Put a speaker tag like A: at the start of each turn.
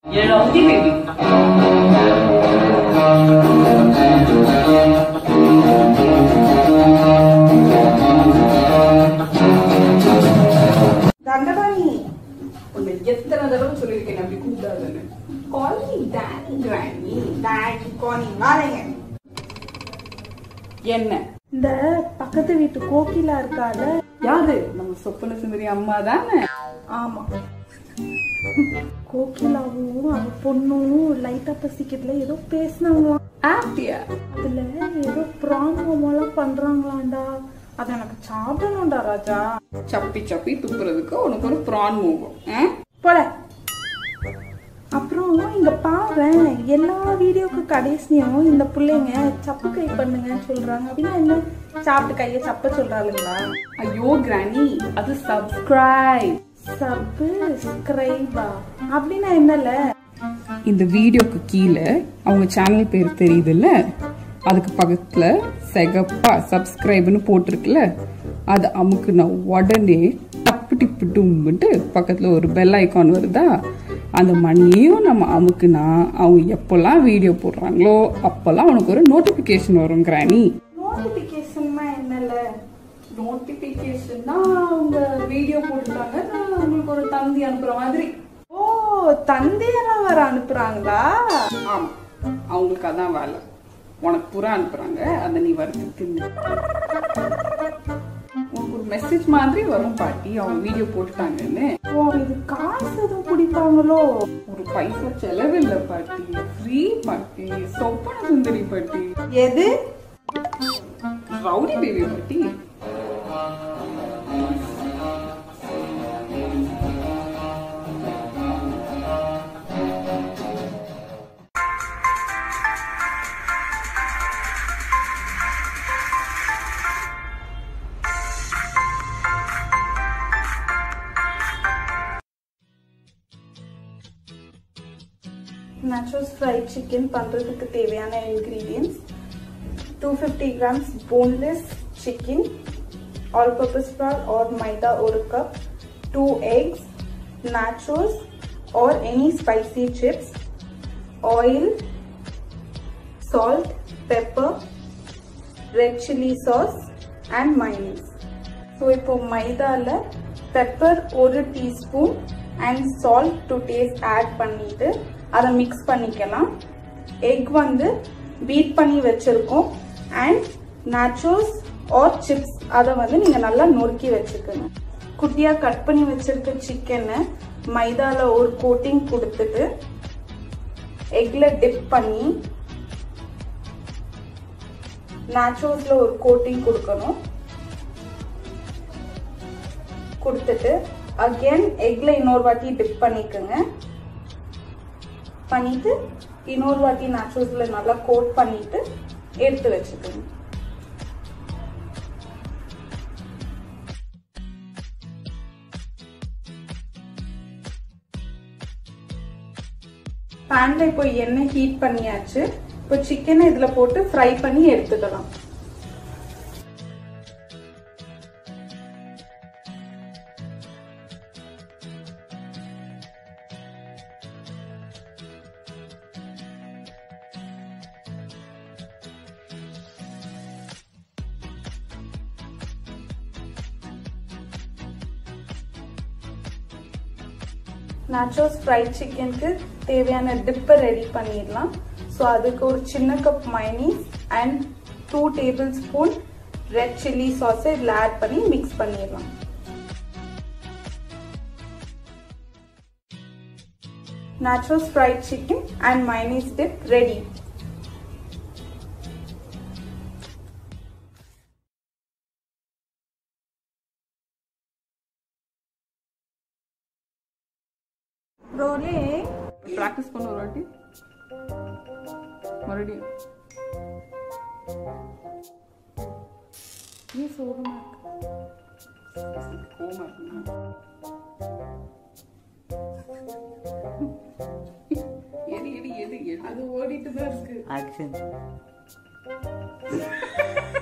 A: Rowdy baby.
B: Dandapani உன்னை எத்தனை தடவை சொல்லியிருக்கேன் அப்படி கூப்பிடாதுன்னு call me daddy grandy daddy காலி வாரேங்க என்ன
C: இந்த பக்கத்து வீட்டு கோகிலா இருக்கால
B: யாரு நம்ம சொப்பன சுந்தரி அம்மா தானே
C: ஆமா கோகிலாவும் அவ பொண்ணும் லைட்டா பசிக்கிறதுல ஏதோ பேசினாங்களாம்
B: ஆப்டியா
C: அதுல ஏதோ ப்ராங்கமெல்லாம் பண்றாங்களாண்டா அது எனக்கு சாப்பிடணும்டா ராஜா
B: சப்பி சப்பி துப்புறதுக்கு உனக்கு ஒரு ப்ரான் மூவும்
C: போல அப்புறம் இங்க பாவேன் எல்லா வீடியோக்கு கடைசியும் இந்த பிள்ளைங்க சப்பு கை பண்ணுங்கன்னு சொல்றாங்க அப்படின்னா என்ன சாப்பிட்டு கையை சப்ப சொல்றாளுங்களா
B: ஐயோ கிராணி அது சப்ஸ்கிரைப்
C: சப்பு ஸ்கிரைபா அப்படின்னா என்னல
B: இந்த வீடியோக்கு கீழே அவங்க சேனல் பேர் தெரியுதுல்ல அதுக்கு பக்கத்துல செகப்பா சப்ஸ்கிரைப்னு போட்டிருக்குல்ல அது அமுக்குனா உடனே டப்பு டிப்பு டும்முன்ட்டு பக்கத்துல ஒரு பெல் ஐகான் வருதா அந்த மணியையும் நம்ம அமுக்குனா அவங்க எப்பெல்லாம் வீடியோ போடுறாங்களோ அப்பெல்லாம் உனக்கு ஒரு நோட்டிபிகேஷன் வரும் கிராணி
C: நோட்டிபிகேஷன்னா என்னல
B: நோட்டிபிகேஷன்னா அவங்க வீடியோ போட்டுட்டாங்க நான் உங்களுக்கு ஒரு தந்தி அனுப்புற மாதிரி
C: ஓ தந்தையெல்லாம் வர அனுப்புறாங்களா
B: ஆமா அவங்களுக்கு அதான் வேலை உனக்கு புறா அனுப்புறாங்க அதை நீ வறுத்து தின்னு உனக்கு ஒரு மெசேஜ் மாதிரி வரும் பாட்டி அவங்க வீடியோ போட்டுட்டாங்கன்னு
C: ஓ இது காசு எதுவும் பிடிப்பாங்களோ
B: ஒரு பைசா செலவில்லை பாட்டி ஃப்ரீ பாட்டி சொப்பன சுந்தரி பாட்டி
C: எது
B: ரவுடி பேபி பாட்டி
C: nachos fried chicken பண்றதுக்கு தேவையான ingredients 250 grams boneless chicken all purpose flour or maida ஒரு cup 2 eggs nachos or any spicy chips oil salt pepper red chili sauce and mayonnaise so இப்போ மைதால பெப்பர் ஒரு teaspoon and salt to taste add பண்ணிட்டு அதை mix பண்ணிக்கலாம் egg வந்து beat பண்ணி வச்சிருக்கோம் அண்ட் நாச்சோஸ் ஆர் சிப்ஸ் அதை வந்து நீங்கள் நல்லா நொறுக்கி வச்சுக்கணும் குட்டியாக கட் பண்ணி வச்சிருக்க சிக்கனை மைதால ஒரு கோட்டிங் கொடுத்துட்டு எக்ல டிப் பண்ணி நாச்சோஸ்ல ஒரு கோட்டிங் கொடுக்கணும் கொடுத்துட்டு அகைன் எக்ல இன்னொரு வாட்டி டிப் பண்ணிக்கோங்க பண்ணிட்டு இன்னொரு வாட்டி நாச்சோஸ்ல நல்லா கோட் பண்ணிட்டு எடுத்து வச்சுக்கோங்க பேன்ல இப்போ எண்ணெய் ஹீட் பண்ணியாச்சு இப்போ சிக்கனை இதுல போட்டு ஃப்ரை பண்ணி எடுத்துக்கலாம் நாச்சோஸ் ஃப்ரைட் சிக்கனுக்கு தேவையான டிப்பை ரெடி பண்ணிடலாம் ஸோ அதுக்கு ஒரு சின்ன cup mayonnaise and two tablespoon red chilli சாஸை இதில் ஆட் பண்ணி மிக்ஸ் பண்ணிடலாம் nachos fried chicken and mayonnaise dip ready ரோலே
B: ப்ராக்டிஸ் பண்ண ஒரு வாட்டி மறுபடியும்
C: ஏன் சோகமா இருக்கு
B: கோமா இருக்குங்க எது எது எது எது
C: அது ஓடிட்டு தான் இருக்கு
A: Action.